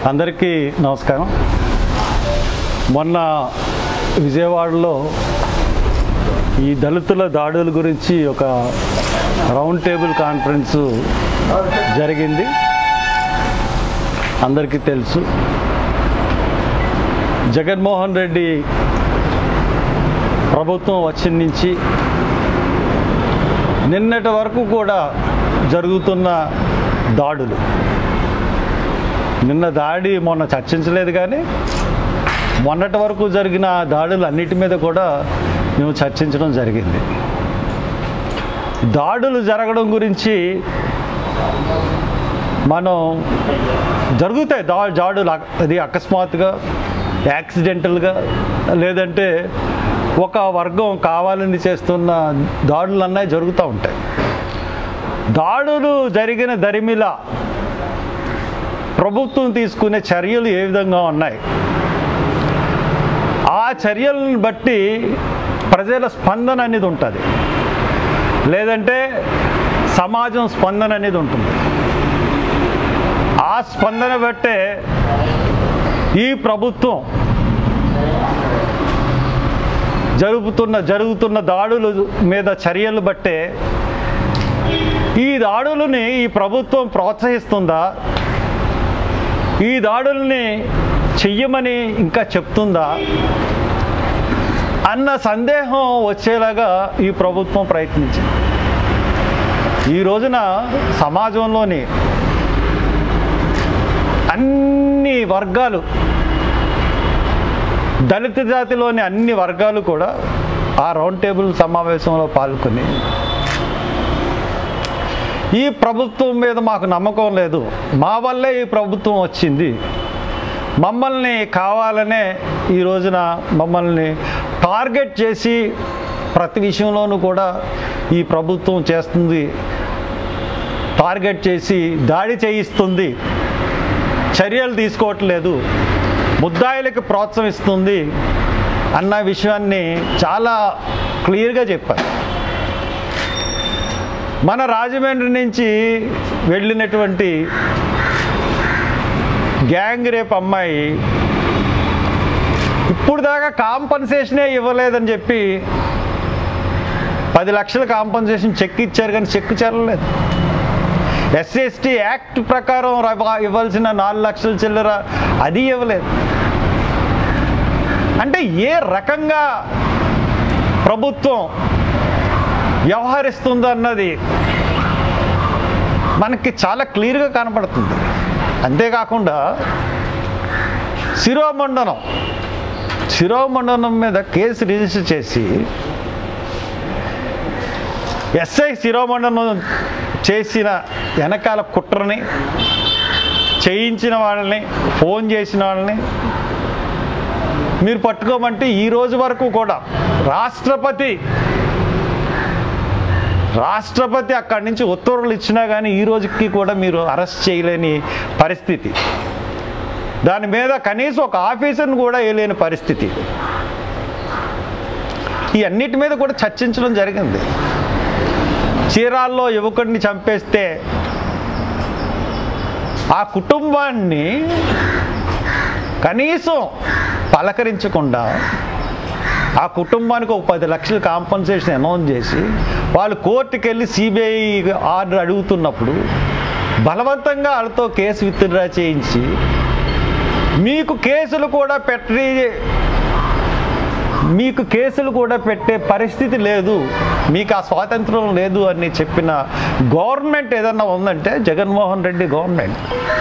అందరికీ నమస్కారం మొన్న విజయవాడలో ఈ దళితుల దాడుల గురించి ఒక రౌండ్ టేబుల్ కాన్ఫరెన్స్ జరిగింది అందరికీ తెలుసు జగన్మోహన్ రెడ్డి ప్రభుత్వం వచ్చిన నుంచి నిన్నటి వరకు కూడా జరుగుతున్న దాడులు నిన్న దాడి మొన్న చర్చించలేదు కానీ మొన్నటి వరకు జరిగిన దాడులు అన్నిటి మీద కూడా మేము చర్చించడం జరిగింది దాడులు జరగడం గురించి మనం జరుగుతాయి దా దాడులు అక్- అది అకస్మాత్తుగా యాక్సిడెంటల్గా లేదంటే ఒక వర్గం కావాలని చేస్తున్న దాడులు అన్నవి జరుగుతూ ఉంటాయి దాడులు జరిగిన దరిమిలా ప్రభుత్వం తీసుకునే చర్యలు ఏ విధంగా ఉన్నాయి ఆ చర్యలను బట్టి ప్రజల స్పందన అనేది ఉంటుంది లేదంటే సమాజం స్పందన అనేది ఉంటుంది ఆ స్పందన బట్టే ఈ ప్రభుత్వం జరుగుతున్న జరుగుతున్న దాడుల మీద చర్యలు బట్టే ఈ దాడులని ఈ ప్రభుత్వం ప్రోత్సహిస్తుందా ఈ దాడుల్ని చెయ్యమని ఇంకా చెప్తుందా అన్న సందేహం వచ్చేలాగా ఈ ప్రభుత్వం ప్రయత్నించింది ఈ రోజున సమాజంలోని అన్ని వర్గాలు దళిత జాతిలోని అన్ని వర్గాలు కూడా ఆ రౌండ్ టేబుల్ సమావేశంలో పాల్గొని ఈ ప్రభుత్వం మీద మాకు నమ్మకం లేదు మా వల్లే ఈ ప్రభుత్వం వచ్చింది మమ్మల్ని కావాలనే ఈ రోజున మమ్మల్ని టార్గెట్ చేసి ప్రతి విషయంలోనూ కూడా ఈ ప్రభుత్వం చేస్తుంది టార్గెట్ చేసి దాడి చేయిస్తుంది చర్యలు తీసుకోవట్లేదు ముద్దాయిలకు ప్రోత్సహిస్తుంది అన్న విషయాన్ని చాలా క్లియర్గా చెప్పారు మన రాజమండ్రి నుంచి వెళ్ళినటువంటి గ్యాంగ్ రేప్ అమ్మాయి ఇప్పుడు దాకా కాంపన్సేషనే ఇవ్వలేదని చెప్పి పది లక్షల కాంపన్సేషన్ చెక్ ఇచ్చారు కానీ చెక్ చెల్లలేదు ఎస్ఎస్టీ యాక్ట్ ప్రకారం రవ- ఇవ్వాల్సిన నాలుగు లక్షల చిల్లర అది ఇవ్వలేదు అంటే ఏ రకంగా ప్రభుత్వం వ్యవహరిస్తుందన్నది మనకి చాలా క్లియర్గా కనపడుతుంది అంతేకాకుండా శిరోమండనం శిరోమండనం మీద కేసు రిజిస్టర్ చేసి ఎస్ఐ శిరోమండనం చేసిన వెనకాల కుట్రని చేయించిన వాళ్ళని ఫోన్ చేసిన వాళ్ళని మీరు పట్టుకోమంటే ఈ రోజు వరకు కూడా రాష్ట్రపతి రాష్ట్రపతి అక్కడి నుంచి ఉత్తర్వులు ఇచ్చినా కానీ ఈ రోజుకి కూడా మీరు అరెస్ట్ చేయలేని పరిస్థితి దాని మీద కనీసం ఒక ఆఫీసర్ని కూడా వేయలేని పరిస్థితి ఈ అన్నిటి మీద కూడా చర్చించడం జరిగింది చీరాల్లో యువకుడిని చంపేస్తే ఆ కుటుంబాన్ని కనీసం పలకరించకుండా ఆ కుటుంబానికి ఒక పది లక్షల కాంపన్సేషన్ అనౌన్స్ చేసి వాళ్ళు కోర్టుకి వెళ్ళి సిబిఐ ఆర్డర్ అడుగుతున్నప్పుడు బలవంతంగా వాళ్ళతో కేసు విత్డ్రా చేయించి మీకు కేసులు కూడా పెట్టి మీకు కేసులు కూడా పెట్టే పరిస్థితి లేదు మీకు ఆ స్వాతంత్రం లేదు అని చెప్పిన గవర్నమెంట్ ఏదన్నా ఉందంటే జగన్మోహన్ రెడ్డి గవర్నమెంట్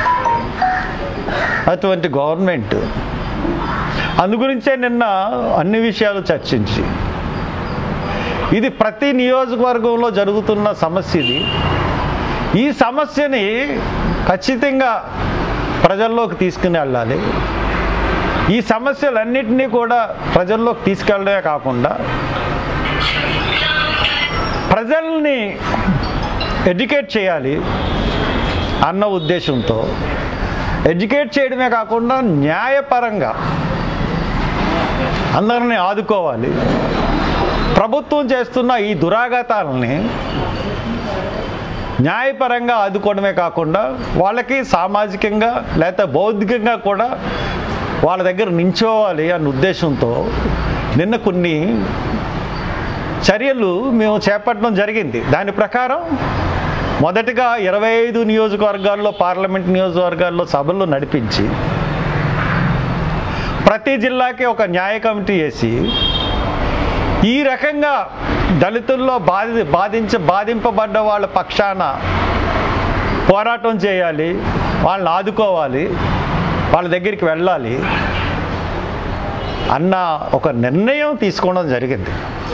అటువంటి గవర్నమెంట్ అందుగురించే నిన్న అన్ని విషయాలు చర్చించి ఇది ప్రతి నియోజకవర్గంలో జరుగుతున్న సమస్య ఇది ఈ సమస్యని ఖచ్చితంగా ప్రజల్లోకి తీసుకుని వెళ్ళాలి ఈ సమస్యలన్నింటినీ కూడా ప్రజల్లోకి తీసుకెళ్ళడమే కాకుండా ప్రజల్ని ఎడ్యుకేట్ చేయాలి అన్న ఉద్దేశంతో ఎడ్యుకేట్ చేయడమే కాకుండా న్యాయపరంగా అందరిని ఆదుకోవాలి ప్రభుత్వం చేస్తున్న ఈ దురాఘాతాలని న్యాయపరంగా ఆదుకోవడమే కాకుండా వాళ్ళకి సామాజికంగా లేకపోతే బౌద్ధికంగా కూడా వాళ్ళ దగ్గర నించోవాలి అన్న ఉద్దేశంతో నిన్న కొన్ని చర్యలు మేము చేపట్టడం జరిగింది దాని ప్రకారం మొదటగా ఇరవై ఐదు నియోజకవర్గాల్లో పార్లమెంట్ నియోజకవర్గాల్లో సభలు నడిపించి ప్రతి జిల్లాకి ఒక న్యాయ కమిటీ వేసి ఈ రకంగా దళితుల్లో బాధి బాధించ బాధింపబడ్డ వాళ్ళ పక్షాన పోరాటం చేయాలి వాళ్ళని ఆదుకోవాలి వాళ్ళ దగ్గరికి వెళ్ళాలి అన్న ఒక నిర్ణయం తీసుకోవడం జరిగింది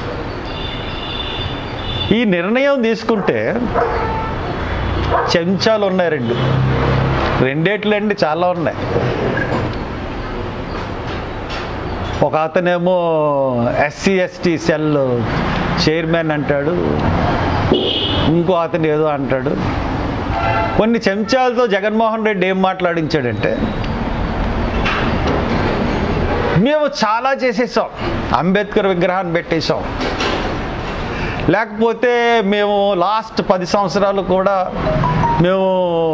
ఈ నిర్ణయం తీసుకుంటే చెంచాలు ఉన్నాయి రెండు రెండేట్లండి చాలా ఉన్నాయి ఒక అతనేమో ఎస్సీ ఎస్టీ సెల్ చైర్మన్ అంటాడు ఇంకో అతను ఏదో అంటాడు కొన్ని చెంచాలతో జగన్మోహన్ రెడ్డి ఏం మాట్లాడించాడంటే మేము చాలా చేసేసాం అంబేద్కర్ విగ్రహాన్ని పెట్టేశాం లేకపోతే మేము లాస్ట్ పది సంవత్సరాలు కూడా మేము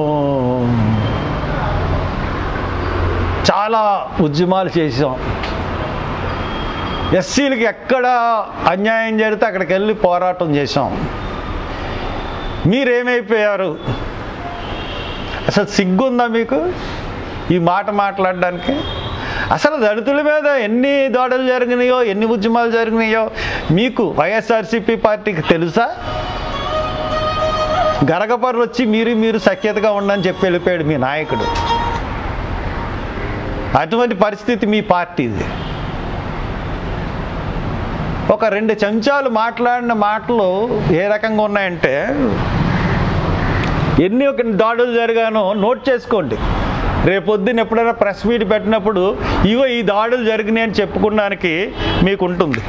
చాలా ఉద్యమాలు చేసాం ఎస్సీలకి ఎక్కడ అన్యాయం జరిగితే అక్కడికి వెళ్ళి పోరాటం చేసాం మీరేమైపోయారు అసలు సిగ్గుందా మీకు ఈ మాట మాట్లాడడానికి అసలు దళితుల మీద ఎన్ని దాడులు జరిగినాయో ఎన్ని ఉద్యమాలు జరిగినాయో మీకు వైఎస్ఆర్సీపీ పార్టీకి తెలుసా గరగపర్రు వచ్చి మీరు మీరు సఖ్యతగా ఉండని చెప్పి వెళ్ళిపోయాడు మీ నాయకుడు అటువంటి పరిస్థితి మీ పార్టీది ఒక రెండు చెంచాలు మాట్లాడిన మాటలు ఏ రకంగా ఉన్నాయంటే ఎన్ని ఒక దాడులు జరిగానో నోట్ చేసుకోండి రేపొద్దున ఎప్పుడైనా ప్రెస్ మీట్ పెట్టినప్పుడు ఇగో ఈ దాడులు జరిగినాయి అని చెప్పుకోవడానికి మీకు ఉంటుంది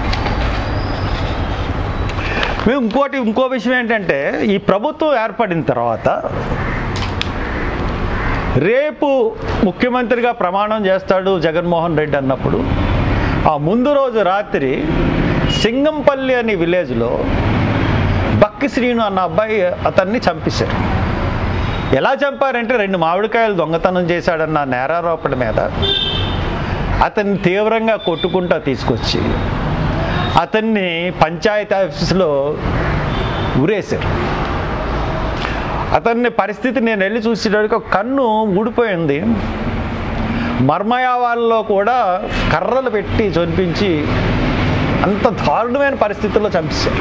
మేము ఇంకోటి ఇంకో విషయం ఏంటంటే ఈ ప్రభుత్వం ఏర్పడిన తర్వాత రేపు ముఖ్యమంత్రిగా ప్రమాణం చేస్తాడు జగన్మోహన్ రెడ్డి అన్నప్పుడు ఆ ముందు రోజు రాత్రి సింగంపల్లి అనే విలేజ్లో బక్కి శ్రీను అన్న అబ్బాయి అతన్ని చంపేశారు ఎలా చంపారంటే రెండు మామిడికాయలు దొంగతనం చేశాడన్న నేరారోపణ మీద అతన్ని తీవ్రంగా కొట్టుకుంటా తీసుకొచ్చి అతన్ని పంచాయతీ ఆఫీసులో ఉరేశారు అతన్ని పరిస్థితి నేను వెళ్ళి చూసేటప్పటికి ఒక కన్ను ఊడిపోయింది మర్మయావాల్లో కూడా కర్రలు పెట్టి చనిపించి అంత దారుణమైన పరిస్థితుల్లో చంపేశారు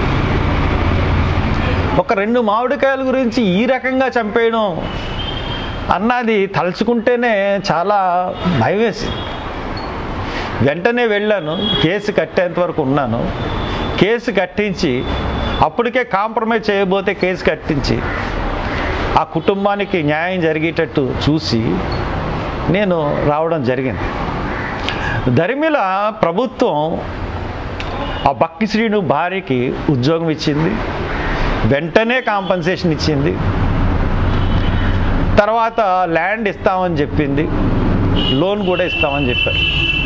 ఒక రెండు మామిడికాయల గురించి ఈ రకంగా చంపేయడం అన్నది తలుచుకుంటేనే చాలా భయం వేసింది వెంటనే వెళ్ళాను కేసు కట్టేంత వరకు ఉన్నాను కేసు కట్టించి అప్పటికే కాంప్రమైజ్ చేయబోతే కేసు కట్టించి ఆ కుటుంబానికి న్యాయం జరిగేటట్టు చూసి నేను రావడం జరిగింది దరిమిల ప్రభుత్వం ఆ బక్కి శ్రీను భార్యకి ఉద్యోగం ఇచ్చింది వెంటనే కాంపన్సేషన్ ఇచ్చింది తర్వాత ల్యాండ్ ఇస్తామని చెప్పింది లోన్ కూడా ఇస్తామని చెప్పారు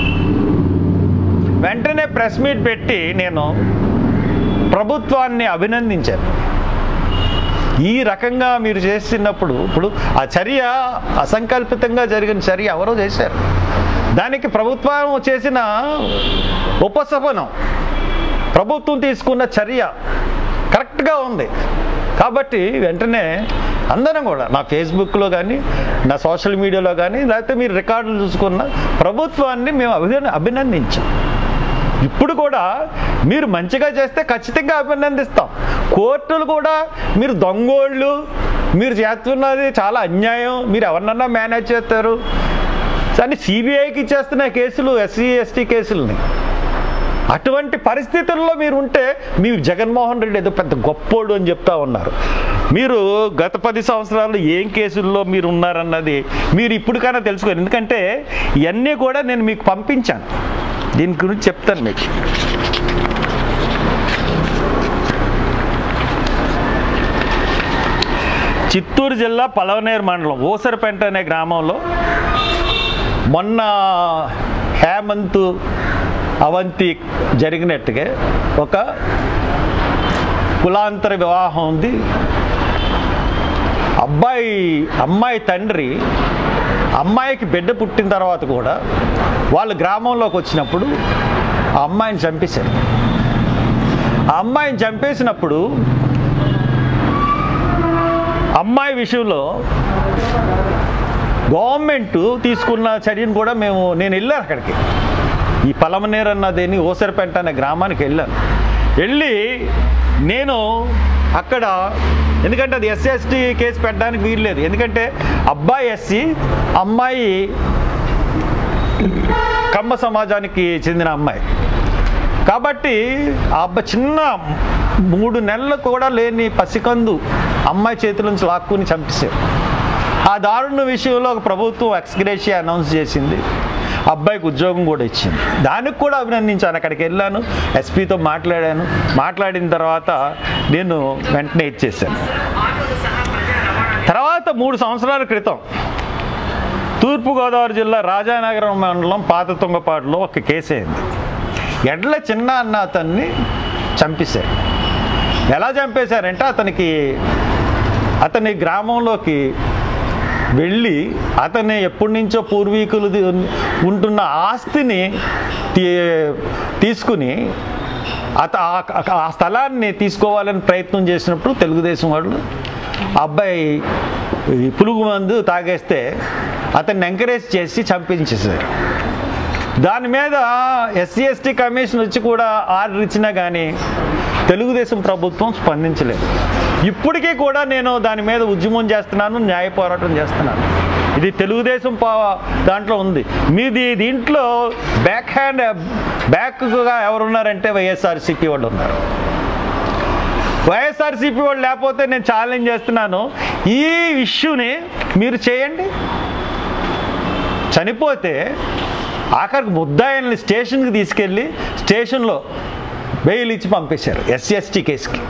వెంటనే ప్రెస్ మీట్ పెట్టి నేను ప్రభుత్వాన్ని అభినందించాను ఈ రకంగా మీరు చేస్తున్నప్పుడు ఇప్పుడు ఆ చర్య అసంకల్పితంగా జరిగిన చర్య ఎవరో చేశారు దానికి ప్రభుత్వం చేసిన ఉపశమనం ప్రభుత్వం తీసుకున్న చర్య కరెక్ట్గా ఉంది కాబట్టి వెంటనే అందరం కూడా నా ఫేస్బుక్లో కానీ నా సోషల్ మీడియాలో కానీ లేకపోతే మీరు రికార్డులు చూసుకున్న ప్రభుత్వాన్ని మేము అభిన అభినందించాం ఇప్పుడు కూడా మీరు మంచిగా చేస్తే ఖచ్చితంగా అభినందిస్తాం కోర్టులు కూడా మీరు దొంగోళ్ళు మీరు చేస్తున్నది చాలా అన్యాయం మీరు ఎవరినన్నా మేనేజ్ చేస్తారు కానీ సిబిఐకి ఇచ్చేస్తున్న కేసులు ఎస్సీ ఎస్టీ కేసులని అటువంటి పరిస్థితుల్లో మీరు ఉంటే మీరు జగన్మోహన్ రెడ్డి ఏదో పెద్ద గొప్పోడు అని చెప్తా ఉన్నారు మీరు గత పది సంవత్సరాలు ఏం కేసుల్లో మీరు ఉన్నారన్నది మీరు ఇప్పటికైనా తెలుసుకోండి ఎందుకంటే ఇవన్నీ కూడా నేను మీకు పంపించాను దీని గురించి చెప్తాను మీకు చిత్తూరు జిల్లా పలవనేరు మండలం ఊసరపెంట అనే గ్రామంలో మొన్న హేమంత్ అవంతి జరిగినట్టుగా ఒక కులాంతర వివాహం ఉంది అబ్బాయి అమ్మాయి తండ్రి అమ్మాయికి బిడ్డ పుట్టిన తర్వాత కూడా వాళ్ళ గ్రామంలోకి వచ్చినప్పుడు ఆ అమ్మాయిని చంపేశారు ఆ అమ్మాయిని చంపేసినప్పుడు అమ్మాయి విషయంలో గవర్నమెంట్ తీసుకున్న చర్యను కూడా మేము నేను వెళ్ళాను అక్కడికి ఈ పలమనేరు అన్నదేని ఓసరిపెంట అనే గ్రామానికి వెళ్ళాను వెళ్ళి నేను అక్కడ ఎందుకంటే అది ఎస్సీ ఎస్టీ కేసు పెట్టడానికి వీల్లేదు ఎందుకంటే అబ్బాయి ఎస్సీ అమ్మాయి కమ్మ సమాజానికి చెందిన అమ్మాయి కాబట్టి ఆ అబ్బాయి చిన్న మూడు నెలలు కూడా లేని పసికందు అమ్మాయి చేతుల నుంచి లాక్కుని చంపేశారు ఆ దారుణ విషయంలో ఒక ప్రభుత్వం ఎక్స్గ్రేషియా అనౌన్స్ చేసింది అబ్బాయికి ఉద్యోగం కూడా ఇచ్చింది దానికి కూడా అభినందించాను అక్కడికి వెళ్ళాను ఎస్పీతో మాట్లాడాను మాట్లాడిన తర్వాత నేను వెంటనే ఇచ్చేసాను తర్వాత మూడు సంవత్సరాల క్రితం తూర్పుగోదావరి జిల్లా రాజానగరం మండలం పాత తుంగపాడులో ఒక కేసు అయింది ఎడ్ల చిన్న అన్న అతన్ని చంపేశారు ఎలా చంపేశారంటే అతనికి అతని గ్రామంలోకి వెళ్ళి అతని ఎప్పటి నుంచో పూర్వీకులు ది- ఉంటున్న ఆస్తిని తీ- తీసుకుని అత ఆ- ఆ స్థలాన్ని తీసుకోవాలని ప్రయత్నం చేసినప్పుడు తెలుగుదేశం వాళ్ళు ఆ అబ్బాయి ఈ పులుగు మందు తాగేస్తే అతన్ని ఎంకరేజ్ చేసి చంపించేశారు దాని మీద ఎస్సీ ఎస్టీ కమిషన్ వచ్చి కూడా ఆర్డర్ ఇచ్చినా కానీ తెలుగుదేశం ప్రభుత్వం స్పందించలేదు ఇప్పటికీ కూడా నేను దాని మీద ఉద్యమం చేస్తున్నాను న్యాయ పోరాటం చేస్తున్నాను ఇది తెలుగుదేశం పా దాంట్లో ఉంది మీది దీంట్లో బ్యాక్ హ్యాండ్ బ్యాక్గా ఎవరున్నారంటే వైఎస్ఆర్సీపీ వాళ్ళు ఉన్నారు వైఎస్ఆర్సీపీ వాళ్ళు లేకపోతే నేను ఛాలెంజ్ చేస్తున్నాను ఈ ఇష్యూని మీరు చేయండి చనిపోతే ఆఖరికి ముద్దాయిల్ని స్టేషన్కి తీసుకెళ్ళి స్టేషన్లో బెయిల్ ఇచ్చి పంపించారు ఎస్సీ ఎస్టీ కేసుకి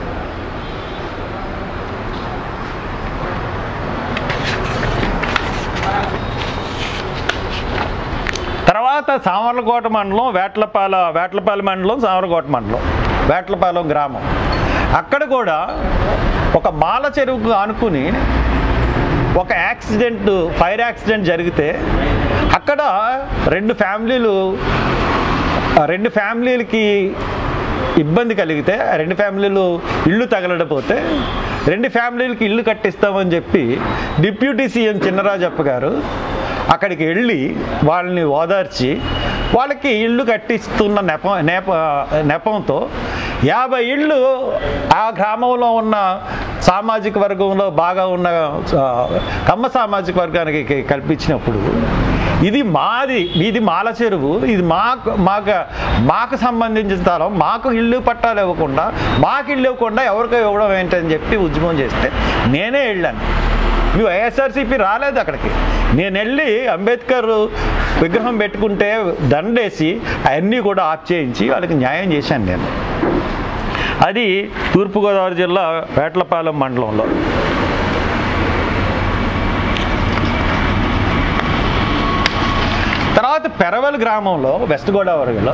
తర్వాత సామర్లకోట మండలం వేట్లపాల వేట్లపాలెం మండలం సామర్లకోట మండలం వేట్లపాలెం గ్రామం అక్కడ కూడా ఒక మాల చెరువుకు ఆనుకుని ఒక యాక్సిడెంట్ ఫైర్ యాక్సిడెంట్ జరిగితే అక్కడ రెండు ఫ్యామిలీలు ఆ రెండు ఫ్యామిలీలకి ఇబ్బంది కలిగితే ఆ రెండు ఫ్యామిలీలు ఇల్లు తగలడిపోతే రెండు ఫ్యామిలీలకి ఇల్లు కట్టిస్తామని చెప్పి డిప్యూటీ సీఎం చిన్నరాజప్ప గారు అక్కడికి వెళ్ళి వాళ్ళని ఓదార్చి వాళ్ళకి ఇల్లు కట్టిస్తున్న నెప నేప నెపంతో యాభై ఇళ్ళు ఆ గ్రామంలో ఉన్న సామాజిక వర్గంలో బాగా ఉన్న ఆ, కమ్మ సామాజిక వర్గానికి కి- కల్పించినప్పుడు ఇది మాది ఇది మాల చెరువు ఇది మాకు మాకు మాకు సంబంధించిన స్థలం మాకు ఇల్లు పట్టాలు ఇవ్వకుండా మాకు ఇల్లు ఇవ్వకుండా ఎవరికో ఇవ్వడం ఏంటని చెప్పి ఉద్యమం చేస్తే నేనే వెళ్ళాను మీ వైఎస్ఆర్సీపీ రాలేదు అక్కడికి నేను వెళ్ళి అంబేద్కర్ విగ్రహం పెట్టుకుంటే దండేసి అవన్నీ కూడా ఆఫ్ చేయించి వాళ్ళకి న్యాయం చేశాను నేను అది తూర్పుగోదావరి జిల్లా వేట్లపాలెం మండలంలో తర్వాత పెరవల్ గ్రామంలో వెస్ట్ గోదావరిలో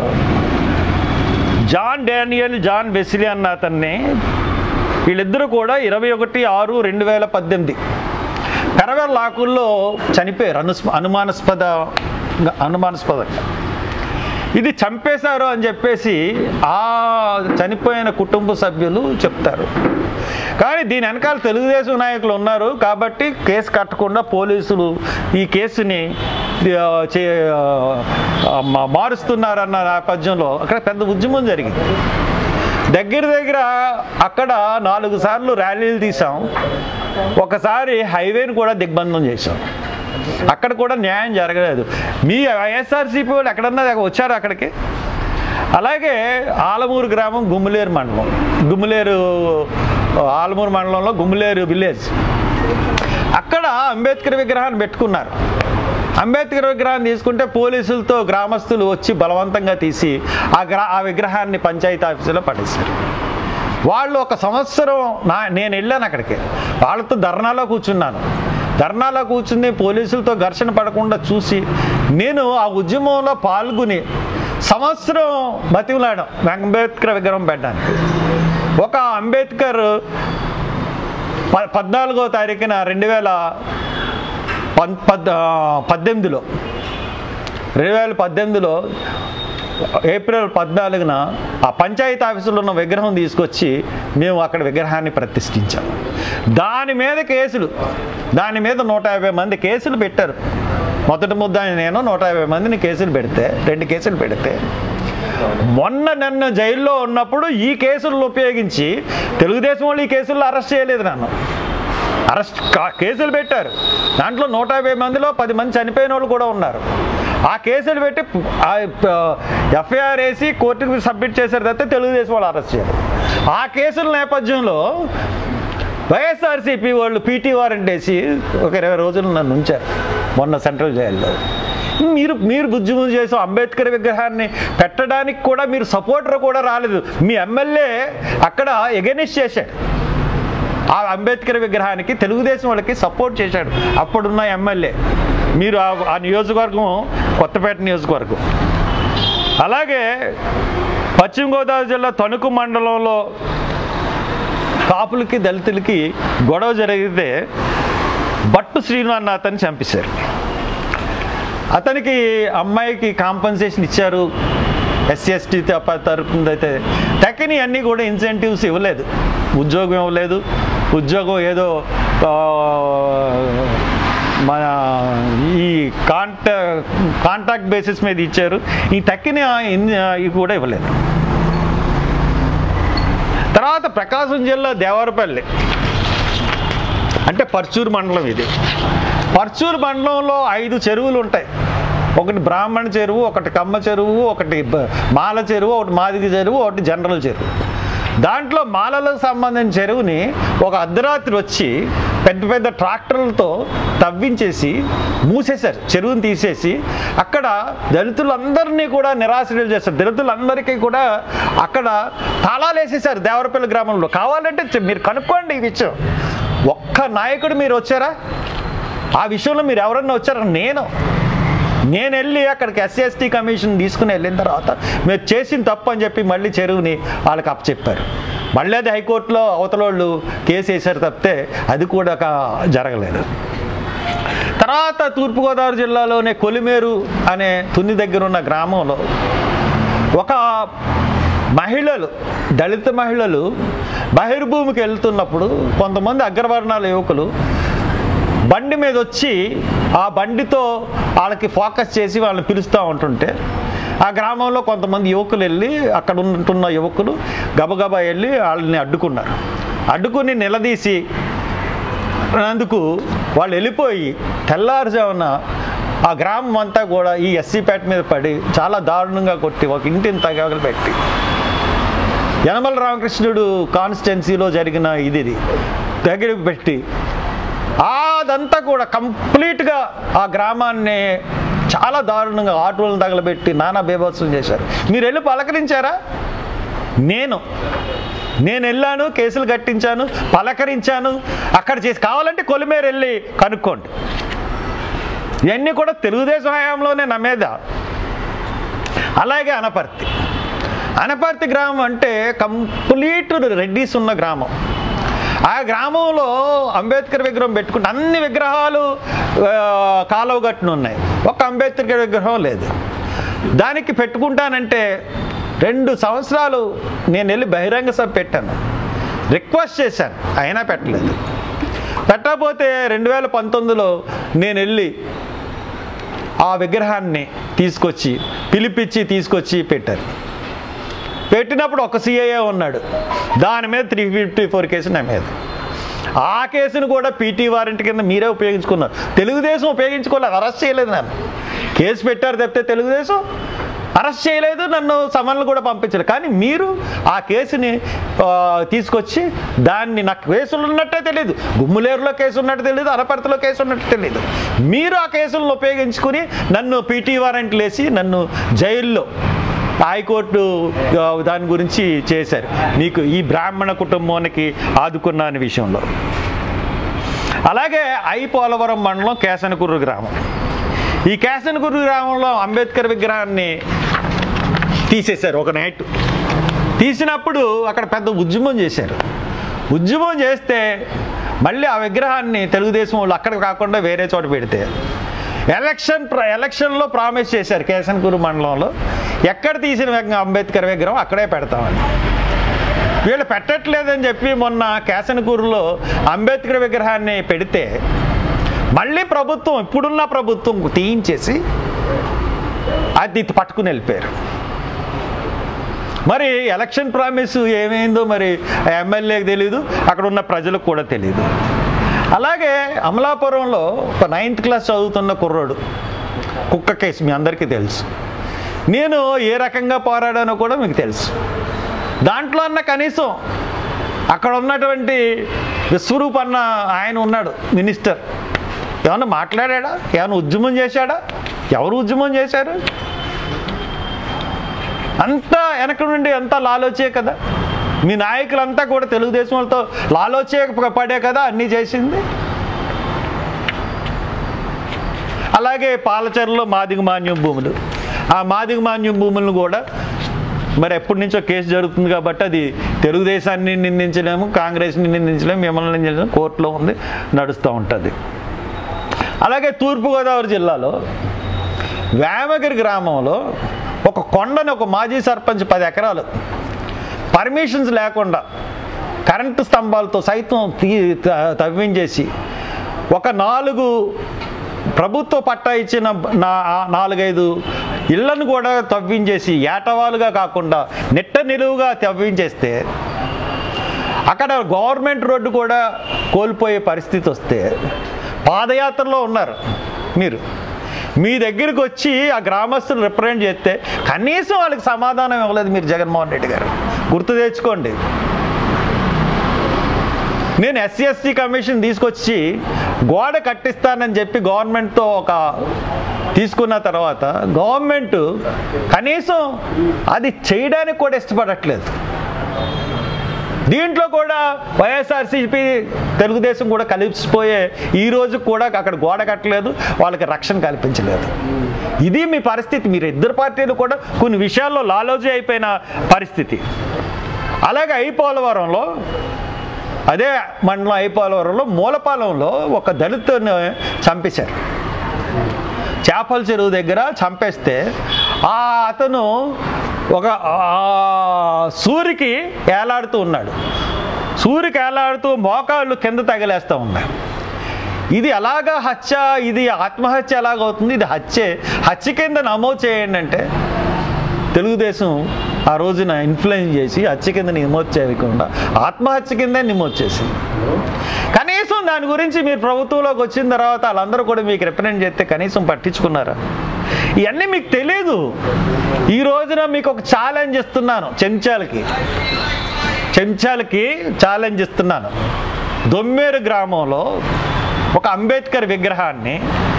జాన్ డానియల్ జాన్ వెసిలి అన్న అతన్ని వీళ్ళిద్దరూ కూడా ఇరవై ఒకటి ఆరు రెండు వేల పద్దెనిమిది పెరవల్ లాకుల్లో చనిపోయారు అనుస్ అనుమానాస్పద అనుమానాస్పదంగా ఇది చంపేశారు అని చెప్పేసి ఆ చనిపోయిన కుటుంబ సభ్యులు చెప్తారు కానీ దీని వెనకాల తెలుగుదేశం నాయకులు ఉన్నారు కాబట్టి కేసు కట్టకుండా పోలీసులు ఈ కేసుని ఆ, చే ఆ, మా- మారుస్తున్నారన్న నేపథ్యంలో అక్కడ పెద్ద ఉద్యమం జరిగింది దగ్గర దగ్గర అక్కడ నాలుగు సార్లు ర్యాలీలు తీసాం ఒకసారి హైవేని కూడా దిగ్బంధం చేసాం అక్కడ కూడా న్యాయం జరగలేదు మీ వైఎస్ఆర్సీపీ వాళ్ళు ఎక్కడన్నా వచ్చారు అక్కడికి అలాగే ఆలమూరు గ్రామం గుమ్మిలేరు మండలం గుమ్మిలేరు ఆలమూరు మండలంలో గుమ్మిలేరు విలేజ్ అక్కడ అంబేద్కర్ విగ్రహాన్ని పెట్టుకున్నారు అంబేద్కర్ విగ్రహాన్ని తీసుకుంటే పోలీసులతో గ్రామస్తులు వచ్చి బలవంతంగా తీసి ఆ గ్రా ఆ విగ్రహాన్ని పంచాయతీ ఆఫీసులో పడేశారు వాళ్ళు ఒక సంవత్సరం నా నేను వెళ్ళాను అక్కడికి వాళ్ళతో ధర్నాలో కూర్చున్నాను ధర్నాలో కూర్చుని పోలీసులతో ఘర్షణ పడకుండా చూసి నేను ఆ ఉద్యమంలో పాల్గొని సంవత్సరం బతిమలాడడం అంబేద్కర్ విగ్రహం పెట్టడానికి ఒక అంబేద్కర్ ప పద్నాలుగో తారీఖున రెండు వేల పన్ పద్ ఆ, పద్దెనిమిదిలో రెండు వేల పద్దెనిమిదిలో ఏప్రిల్ పద్నాలుగున ఆ పంచాయతీ ఆఫీసులో ఉన్న విగ్రహం తీసుకొచ్చి మేము అక్కడ విగ్రహాన్ని ప్రతిష్ఠించాం దాని మీద కేసులు దాని మీద నూట యాభై మంది కేసులు పెట్టారు మొదటి ముద్ద నేను నూట యాభై మందిని కేసులు పెడితే రెండు కేసులు పెడితే మొన్న నన్ను జైల్లో ఉన్నప్పుడు ఈ కేసులను ఉపయోగించి తెలుగుదేశం వాళ్ళు ఈ కేసుల్లో అరెస్ట్ చేయలేదు నన్ను అరెస్ట్ కా- కేసులు పెట్టారు దాంట్లో నూట యాభై మందిలో పది మంది చనిపోయిన వాళ్ళు కూడా ఉన్నారు ఆ కేసులు పెట్టి ఎఫ్ఐఆర్ వేసి కోర్టుకు సబ్మిట్ చేశారు తప్పితే తెలుగుదేశం వాళ్ళు అరెస్ట్ చేయరు ఆ కేసుల నేపథ్యంలో వైఎస్ఆర్సీపీ వాళ్ళు పీటీ వారెంట్ వేసి ఒక ఇరవై రోజులు నన్ను ఉంచారు మొన్న సెంట్రల్ జైల్లో మీరు మీరు బుజ్జిముద్దు చేసాం అంబేద్కర్ విగ్రహాన్ని పెట్టడానికి కూడా మీరు సపోర్టర్ కూడా రాలేదు మీ ఎమ్మెల్యే అక్కడ ఎగెనిస్ట్ చేశాడు ఆ అంబేద్కర్ విగ్రహానికి తెలుగుదేశం వాళ్ళకి సపోర్ట్ చేశాడు అప్పుడున్న ఎమ్మెల్యే మీరు ఆ- ఆ నియోజకవర్గం కొత్తపేట నియోజకవర్గం అలాగే పశ్చిమ గోదావరి జిల్లా తణుకు మండలంలో కాపులకి దళితులకి గొడవ జరిగితే బట్టు శ్రీనాథ్ని చంపేశారు అతనికి అమ్మాయికి కాంపన్సేషన్ ఇచ్చారు ఎస్సీ ఎస్టీ తరపున అయితే తక్కని అన్నీ కూడా ఇన్సెంటివ్స్ ఇవ్వలేదు ఉద్యోగం ఇవ్వలేదు ఉద్యోగం ఏదో ఆ, మన ఈ కాంటా కాంటాక్ట్ బేసిస్ మీద ఇచ్చారు ఈ తక్కిన ఇన్- ఇవి కూడా ఇవ్వలేదు తర్వాత ప్రకాశం జిల్లా దేవరపల్లి అంటే పర్చూరు మండలం ఇది పర్చూరు మండలంలో ఐదు చెరువులు ఉంటాయి ఒకటి బ్రాహ్మణ చెరువు ఒకటి కమ్మ చెరువు ఒకటి బ- మాల చెరువు ఒకటి మాదిగ చెరువు ఒకటి జనరల్ చెరువు దాంట్లో మాలలకు సంబంధించిన చెరువుని ఒక అర్ధరాత్రి వచ్చి పెద్ద పెద్ద ట్రాక్టర్లతో తవ్వించేసి మూసేశారు చెరువుని తీసేసి అక్కడ దళితులందరినీ కూడా నిరాశ్రయులు చేస్తారు దళితులందరికీ కూడా అక్కడ తాళాలు వేసేసారు దేవరపల్లి గ్రామంలో కావాలంటే చె- మీరు కనుక్కోండి ఈ విషయం ఒక్క నాయకుడు మీరు వచ్చారా ఆ విషయంలో మీరు ఎవరన్నా వచ్చారా నేను నేను వెళ్ళి అక్కడికి ఎస్సీ ఎస్టీ కమిషన్ తీసుకుని వెళ్ళిన తర్వాత మీరు చేసిన తప్పు అని చెప్పి మళ్ళీ చెరువుని వాళ్ళకి అప్పచెప్పారు మళ్ళీ అది హైకోర్టులో అవతలోళ్ళు కేసు వేశారు తప్పితే అది కూడా కా- జరగలేదు తర్వాత తూర్పుగోదావరి జిల్లాలోనే కొలిమేరు అనే తుని దగ్గర ఉన్న గ్రామంలో ఒక మహిళలు దళిత మహిళలు బహిర్భూమికి వెళ్తున్నప్పుడు కొంతమంది అగ్రవర్ణాల యువకులు బండి మీద వచ్చి ఆ బండితో వాళ్ళకి ఫోకస్ చేసి వాళ్ళని పిలుస్తూ ఉంటుంటే ఆ గ్రామంలో కొంతమంది యువకులు వెళ్ళి అక్కడ ఉంటున్న యువకులు గబగబా వెళ్ళి వాళ్ళని అడ్డుకున్నారు అడ్డుకుని నిలదీసి అందుకు వాళ్ళు వెళ్ళిపోయి తెల్లారుజామున ఆ గ్రామం అంతా కూడా ఈ ఎస్సీపేట మీద పడి చాలా దారుణంగా కొట్టి ఒక ఇంటిని తగలు పెట్టి యనమల రామకృష్ణుడు కాన్స్టిట్యున్సీలో జరిగిన ఇది ఇది దగ్గర పెట్టి అదంతా కూడా కంప్లీట్గా ఆ గ్రామాన్ని చాలా దారుణంగా ఆటోలను తగలబెట్టి నానా బేభత్సం చేశారు మీరు వెళ్ళి పలకరించారా నేను నేను వెళ్ళాను కేసులు కట్టించాను పలకరించాను అక్కడ చేసి కావాలంటే కొలిమేరు వెళ్ళి కనుక్కోండి ఇవన్నీ కూడా తెలుగుదేశం హయాంలోనే నా మీద అలాగే అనపర్తి అనపర్తి గ్రామం అంటే కంప్లీట్ రెడ్డిస్ ఉన్న గ్రామం ఆ గ్రామంలో అంబేద్కర్ విగ్రహం పెట్టుకుంటే అన్ని విగ్రహాలు ఆ, కాలువ గట్టున ఉన్నాయి ఒక అంబేద్కర్ విగ్రహం లేదు దానికి పెట్టుకుంటానంటే రెండు సంవత్సరాలు నేను వెళ్ళి బహిరంగ సభ పెట్టాను రిక్వెస్ట్ చేశాను అయినా పెట్టలేదు పెట్టకపోతే రెండు వేల పంతొమ్మిదిలో నేను వెళ్ళి ఆ విగ్రహాన్ని తీసుకొచ్చి పిలిపించి తీసుకొచ్చి పెట్టారు పెట్టినప్పుడు ఒక సిఐఏ ఉన్నాడు దాని మీద త్రీ ఫిఫ్టీ ఫోర్ కేసు నా మీద ఆ కేసును కూడా పీటీ వారెంట్ కింద మీరే ఉపయోగించుకున్నారు తెలుగుదేశం ఉపయోగించుకోలేదు అరెస్ట్ చేయలేదు నన్ను కేసు పెట్టారు తప్పితే తెలుగుదేశం అరెస్ట్ చేయలేదు నన్ను సమన్లు కూడా పంపించలేదు కానీ మీరు ఆ కేసుని ఆ, తీసుకొచ్చి దాన్ని నాకు కేసులు ఉన్నట్టే తెలియదు గుమ్ములేరులో కేసు ఉన్నట్టు తెలియదు అనపర్తిలో కేసు ఉన్నట్టు తెలియదు మీరు ఆ కేసులను ఉపయోగించుకుని నన్ను పీటీ వారెంట్లు వేసి నన్ను జైల్లో హైకోర్టు ఆ, దాని గురించి చేశారు మీకు ఈ బ్రాహ్మణ కుటుంబానికి ఆదుకున్న అనే విషయంలో అలాగే ఐ పోలవరం మండలం కేసనకుర్రు గ్రామం ఈ కేసనకుర్రు గ్రామంలో అంబేద్కర్ విగ్రహాన్ని తీసేశారు ఒక నైట్ తీసినప్పుడు అక్కడ పెద్ద ఉద్యమం చేశారు ఉద్యమం చేస్తే మళ్ళీ ఆ విగ్రహాన్ని తెలుగుదేశం వాళ్ళు అక్కడ కాకుండా వేరే చోట పెడితే ఎలక్షన్ ప్ర- ఎలక్షన్లో ప్రామిస్ చేశారు కేసన్కూరు మండలంలో ఎక్కడ తీసిన విగ్రహం అంబేద్కర్ విగ్రహం అక్కడే పెడతామని వీళ్ళు పెట్టట్లేదని చెప్పి మొన్న కేసనకూరులో అంబేద్కర్ విగ్రహాన్ని పెడితే మళ్ళీ ప్రభుత్వం ఇప్పుడున్న ప్రభుత్వం తీయించేసి అది పట్టుకుని వెళ్ళిపోయారు మరి ఎలక్షన్ ప్రామిస్ ఏమైందో మరి ఎమ్మెల్యేకి తెలియదు అక్కడ ఉన్న ప్రజలకు కూడా తెలియదు అలాగే అమలాపురంలో ఒక నైన్త్ క్లాస్ చదువుతున్న కుర్రోడు కుక్క కేసు మీ అందరికీ తెలుసు నేను ఏ రకంగా పోరాడానో కూడా మీకు తెలుసు దాంట్లో అన్న కనీసం అక్కడ ఉన్నటువంటి విశ్వరూప్ అన్న ఆయన ఉన్నాడు మినిస్టర్ ఏమన్నా మాట్లాడా ఏమైనా ఉద్యమం చేశాడా ఎవరు ఉద్యమం చేశారు అంతా వెనక నుండి అంతా లాలోచే కదా మీ నాయకులంతా కూడా తెలుగుదేశం వాళ్ళతో లాలోచే పడే కదా అన్నీ చేసింది అలాగే పాలచర్లో మాదిగ మాన్యం భూములు ఆ మాదిగ మాన్యం భూములను కూడా మరి ఎప్పటి నుంచో కేసు జరుగుతుంది కాబట్టి అది తెలుగుదేశాన్ని నిందించలేము కాంగ్రెస్ని నిందించలేము మిమ్మల్ని నిందించలేము కోర్టులో ఉంది నడుస్తూ ఉంటుంది అలాగే తూర్పుగోదావరి జిల్లాలో వేమగిరి గ్రామంలో ఒక కొండని ఒక మాజీ సర్పంచ్ పది ఎకరాలు పర్మిషన్స్ లేకుండా కరెంటు స్తంభాలతో సైతం తీ త- తవ్వించేసి ఒక నాలుగు ప్రభుత్వ పట్టా ఇచ్చిన నా ఆ నాలుగైదు ఇళ్లను కూడా తవ్వించేసి ఏటవాలుగా కాకుండా నెట్ట నిలువుగా తవ్వించేస్తే అక్కడ గవర్నమెంట్ రోడ్డు కూడా కోల్పోయే పరిస్థితి వస్తే పాదయాత్రలో ఉన్నారు మీరు మీ దగ్గరికి వచ్చి ఆ గ్రామస్తులు రిప్రజెంట్ చేస్తే కనీసం వాళ్ళకి సమాధానం ఇవ్వలేదు మీరు జగన్మోహన్ రెడ్డి గారు గుర్తు తెచ్చుకోండి నేను ఎస్సీ ఎస్టీ కమిషన్ తీసుకొచ్చి గోడ కట్టిస్తానని చెప్పి గవర్నమెంట్తో ఒక తీసుకున్న తర్వాత గవర్నమెంట్ కనీసం అది చేయడానికి కూడా ఇష్టపడట్లేదు దీంట్లో కూడా వైఎస్ఆర్సీపీ తెలుగుదేశం కూడా కలిసిపోయే ఈ రోజు కూడా అక్కడ గోడ కట్టలేదు వాళ్ళకి రక్షణ కల్పించలేదు ఇది మీ పరిస్థితి మీరు ఇద్దరు పార్టీలు కూడా కొన్ని విషయాల్లో లాలోజీ అయిపోయిన పరిస్థితి అలాగే ఐపోలవరంలో అదే మండలం ఐపోలవరంలో మూలపాలెంలో ఒక దళితుని చంపేశారు చేపల చెరువు దగ్గర చంపేస్తే ఆ అతను ఒక ఆ సూరికి ఏలాడుతూ ఉన్నాడు సూరికి ఏలాడుతూ మోకాళ్ళు కింద తగిలేస్తూ ఉన్నాయి ఇది ఎలాగా హత్య ఇది ఆత్మహత్య ఎలాగవుతుంది ఇది హత్యే హత్య కింద నమోదు చేయండి అంటే తెలుగుదేశం ఆ రోజున ఇన్ఫ్లుయెన్స్ చేసి హత్య కింద నమోదు చేయకుండా ఆత్మహత్య కిందే నమోదు చేసింది కనీసం దాని గురించి మీరు ప్రభుత్వంలోకి వచ్చిన తర్వాత వాళ్ళందరూ కూడా మీకు రిప్రజెంట్ చేస్తే కనీసం పట్టించుకున్నారా ఇవన్నీ మీకు తెలియదు ఈ రోజున మీకు ఒక ఛాలెంజ్ ఇస్తున్నాను చెంచాలకి చెంచాలకి ఛాలెంజ్ ఇస్తున్నాను దొమ్మేరు గ్రామంలో ఒక అంబేద్కర్ విగ్రహాన్ని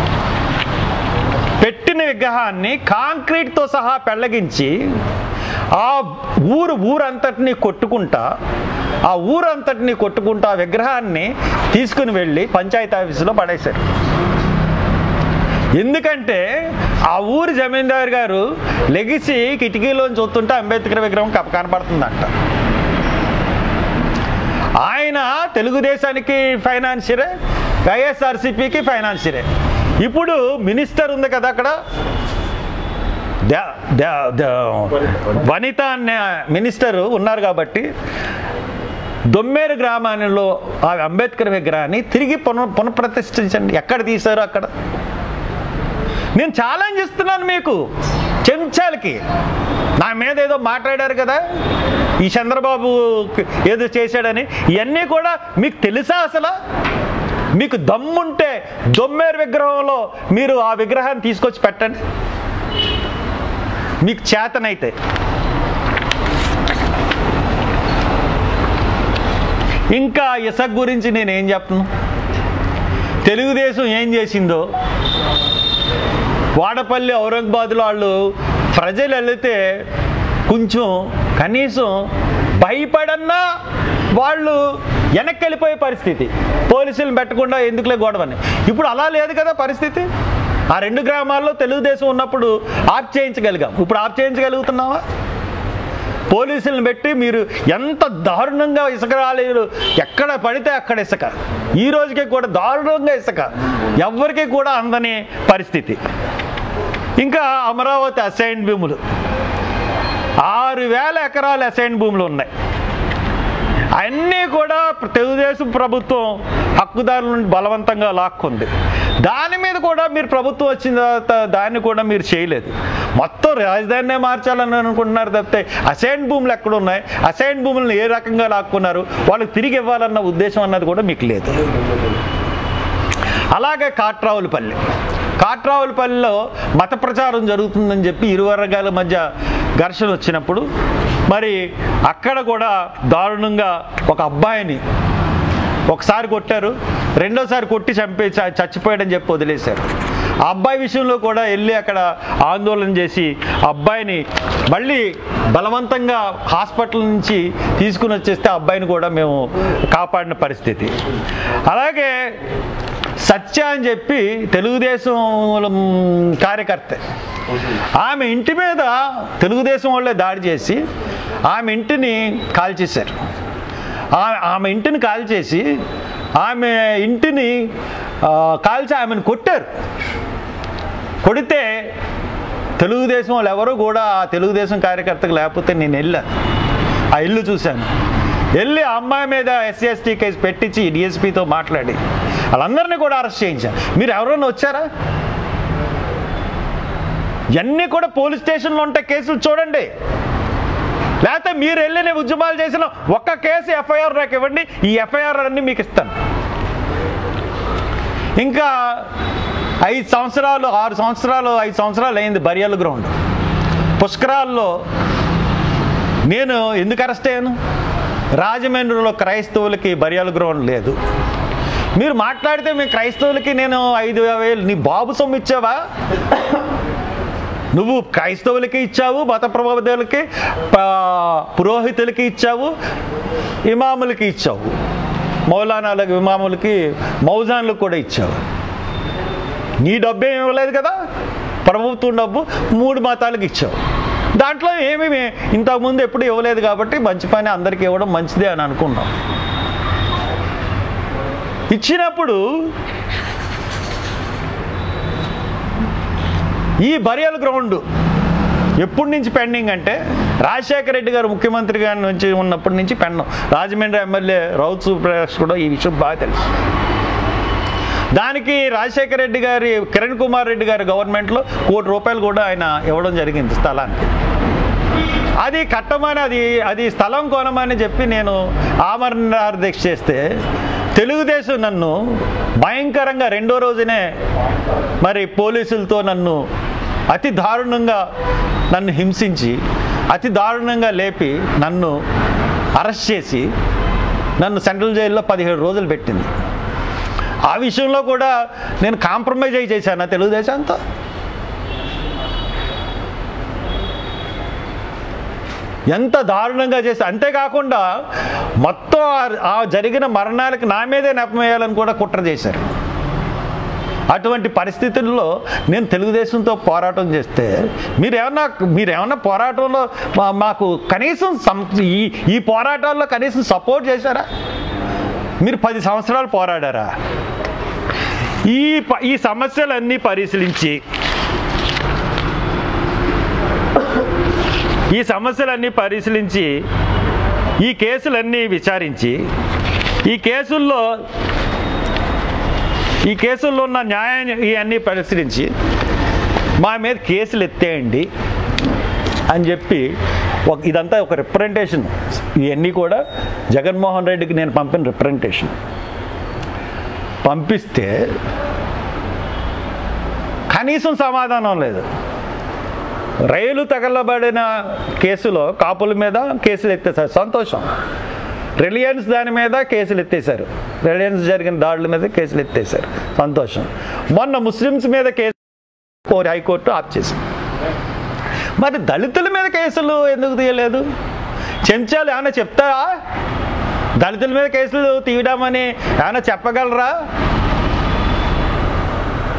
పెట్టిన విగ్రహాన్ని కాంక్రీట్తో సహా పెళ్ళగించి ఆ ఊరు ఊరంతటిని కొట్టుకుంటా ఆ ఊరంతటిని కొట్టుకుంటా ఆ విగ్రహాన్ని తీసుకుని వెళ్ళి పంచాయతీ ఆఫీసులో పడేశారు ఎందుకంటే ఆ ఊరి జమీందారు గారు లెగిసి కిటికీలోంచి చూస్తుంటే అంబేద్కర్ విగ్రహం కప్ప కనపడుతుందంట ఆయన తెలుగుదేశానికి ఫైనాన్షియరే వైఎస్ఆర్సీపీకి ఫైనాన్షియరే ఇప్పుడు మినిస్టర్ ఉంది కదా అక్కడ ద- ద- ద- వనిత అనే మినిస్టర్ ఉన్నారు కాబట్టి దొమ్మేరు గ్రామాలలో ఆ అంబేద్కర్ విగ్రహాన్ని తిరిగి పునః పునఃప్రతిష్ఠించండి ఎక్కడ తీశారు అక్కడ నేను ఛాలెంజ్ ఇస్తున్నాను మీకు చెంచాలకి నా మీద ఏదో మాట్లాడారు కదా ఈ చంద్రబాబు ఏదో చేశాడని ఇవన్నీ కూడా మీకు తెలుసా అసలు మీకు దమ్ముంటే దొమ్మేరు విగ్రహంలో మీరు ఆ విగ్రహాన్ని తీసుకొచ్చి పెట్టండి మీకు చేతనైతే ఇంకా ఇసక్ గురించి నేను ఏం చెప్పను తెలుగుదేశం ఏం చేసిందో వాడపల్లి ఔరంగాబాద్లో వాళ్ళు ప్రజలు వెళితే కొంచెం కనీసం భయపడన్నా వాళ్ళు వెనక్కి వెళ్ళిపోయే పరిస్థితి పోలీసులను పెట్టకుండా ఎందుకులే గొడవని ఇప్పుడు అలా లేదు కదా పరిస్థితి ఆ రెండు గ్రామాల్లో తెలుగుదేశం ఉన్నప్పుడు ఆప్ చేయించగలిగాం ఇప్పుడు ఆప్ చేయించగలుగుతున్నావా పోలీసులను పెట్టి మీరు ఎంత దారుణంగా ఇసుక రాలేదు ఎక్కడ పడితే అక్కడ ఇసుక ఈ రోజుకి కూడా దారుణంగా ఇసుక ఎవరికి కూడా అందని పరిస్థితి ఇంకా అమరావతి అసైన్ భూములు ఆరు వేల ఎకరాలు అసైన్ భూములు ఉన్నాయి అన్నీ కూడా తెలుగుదేశం ప్రభుత్వం హక్కుదారుల నుండి బలవంతంగా లాక్కుంది దాని మీద కూడా మీరు ప్రభుత్వం వచ్చిన తర్వాత దాన్ని కూడా మీరు చేయలేదు మొత్తం రాజధానినే మార్చాలని అనుకుంటున్నారు తప్పితే అసైన్ భూములు ఎక్కడ ఉన్నాయి అసైన్ భూములను ఏ రకంగా లాక్కున్నారు వాళ్ళకి తిరిగి ఇవ్వాలన్న ఉద్దేశం అన్నది కూడా మీకు లేదు అలాగే కాట్రావులపల్లి కాట్రావులపల్లిలో మత ప్రచారం జరుగుతుందని చెప్పి ఇరు వర్గాల మధ్య ఘర్షణ వచ్చినప్పుడు మరి అక్కడ కూడా దారుణంగా ఒక అబ్బాయిని ఒకసారి కొట్టారు రెండోసారి కొట్టి చంపే చ- చచ్చిపోయాడని చెప్పి వదిలేశారు ఆ అబ్బాయి విషయంలో కూడా వెళ్ళి అక్కడ ఆందోళన చేసి ఆ అబ్బాయిని మళ్ళీ బలవంతంగా హాస్పిటల్ నుంచి తీసుకుని వచ్చేస్తే ఆ అబ్బాయిని కూడా మేము కాపాడిన పరిస్థితి అలాగే సత్య అని చెప్పి తెలుగుదేశం మ్, కార్యకర్త ఆమె ఇంటి మీద తెలుగుదేశం వాళ్ళే దాడి చేసి ఆమె ఇంటిని కాల్చేశారు ఆ- ఆమె ఇంటిని కాల్చేసి ఆమె ఇంటిని ఆ, కాల్చి ఆమెను కొట్టారు కొడితే తెలుగుదేశం వాళ్ళు ఎవరు కూడా ఆ తెలుగుదేశం కార్యకర్తకు లేకపోతే నేను వెళ్ళాను ఆ ఇల్లు చూశాను వెళ్ళి ఆ అమ్మాయి మీద ఎస్సీ ఎస్టీ కేసు పెట్టించి డిఎస్పీతో మాట్లాడి వాళ్ళందరినీ కూడా అరెస్ట్ చేయించాను మీరు ఎవరైనా వచ్చారా ఇవన్నీ కూడా పోలీస్ స్టేషన్లో ఉంటే కేసులు చూడండి లేకపోతే మీరు వెళ్ళిన ఉద్యమాలు చేసిన ఒక్క కేసు ఎఫ్ఐఆర్ నాకు ఇవ్వండి ఈ ఎఫ్ఐఆర్ అన్ని మీకు ఇస్తాను ఇంకా ఐదు సంవత్సరాలు ఆరు సంవత్సరాలు ఐదు సంవత్సరాలు అయింది బరియల్ గ్రౌండ్ పుష్కరాల్లో నేను ఎందుకు అరెస్ట్ అయ్యాను రాజమండ్రిలో క్రైస్తవులకి బరియల్ గ్రౌండ్ లేదు మీరు మాట్లాడితే మీ క్రైస్తవులకి నేను ఐదు వేలు నీ బాబు సొమ్ము ఇచ్చావా నువ్వు క్రైస్తవులకి ఇచ్చావు మత ప్రబోధకులకి ప- పురోహితులకి ఇచ్చావు ఇమాములకి ఇచ్చావు మౌలానాలకు ఇమాములకి మౌజాన్లకు కూడా ఇచ్చావు నీ డబ్బు ఏమి ఇవ్వలేదు కదా ప్రభుత్వం డబ్బు మూడు మతాలకు ఇచ్చావు దాంట్లో ఏమీ ఇంతకుముందు ఎప్పుడు ఇవ్వలేదు కాబట్టి మంచి పని అందరికీ ఇవ్వడం మంచిదే అని అనుకున్నాం ఇచ్చినప్పుడు ఈ బరియల్ గ్రౌండ్ ఎప్పటి నుంచి పెండింగ్ అంటే రాజశేఖర రెడ్డి గారు ముఖ్యమంత్రి గారి నుంచి ఉన్నప్పటి నుంచి పెండం రాజమండ్రి ఎమ్మెల్యే రౌత్ సుప్రకాష్ కూడా ఈ విషయం బాగా తెలుసు దానికి రాజశేఖర రెడ్డి గారి కిరణ్ కుమార్ రెడ్డి గారి గవర్నమెంట్లో కోటి రూపాయలు కూడా ఆయన ఇవ్వడం జరిగింది స్థలానికి అది కట్టమని అది అది స్థలం కొనమని చెప్పి నేను ఆమరణ దీక్ష చేస్తే తెలుగుదేశం నన్ను భయంకరంగా రెండో రోజునే మరి పోలీసులతో నన్ను అతి దారుణంగా నన్ను హింసించి అతి దారుణంగా లేపి నన్ను అరెస్ట్ చేసి నన్ను సెంట్రల్ జైల్లో పదిహేడు రోజులు పెట్టింది ఆ విషయంలో కూడా నేను కాంప్రమైజ్ అయి చేశాను తెలుగుదేశంతో ఎంత దారుణంగా చేసి అంతేకాకుండా మొత్తం ఆ- ఆ జరిగిన మరణాలకు నా మీదే నెపమేయాలని కూడా కుట్ర చేశారు అటువంటి పరిస్థితుల్లో నేను తెలుగుదేశంతో పోరాటం చేస్తే మీరేమన్నా మీరేమన్నా పోరాటంలో మా- మాకు కనీసం సం- ఈ ఈ పోరాటాల్లో కనీసం సపోర్ట్ చేశారా మీరు పది సంవత్సరాలు పోరాడారా ఈ ప- ఈ సమస్యలన్నీ పరిశీలించి ఈ సమస్యలన్నీ పరిశీలించి ఈ కేసులన్నీ విచారించి ఈ కేసుల్లో ఈ కేసుల్లో ఉన్న న్యాయాన్ని ఇవన్నీ పరిశీలించి మా మీద కేసులు ఎత్తేయండి అని చెప్పి ఒక ఇదంతా ఒక రిప్రజెంటేషన్ ఇవన్నీ కూడా జగన్మోహన్ రెడ్డికి నేను పంపిన రిప్రజెంటేషన్ పంపిస్తే కనీసం సమాధానం లేదు రైలు తగలబడిన కేసులో కాపుల మీద కేసులు ఎత్తేసారు సంతోషం రిలయన్స్ దాని మీద కేసులు ఎత్తేసారు రిలయన్స్ జరిగిన దాడుల మీద కేసులు ఎత్తేసారు సంతోషం మొన్న ముస్లిమ్స్ మీద కేసు కోరి హైకోర్టు ఆప్ చేసింది మరి దళితుల మీద కేసులు ఎందుకు తీయలేదు చెంచాలు ఏమైనా చెప్తారా దళితుల మీద కేసులు తీయడామని ఏమైనా చెప్పగలరా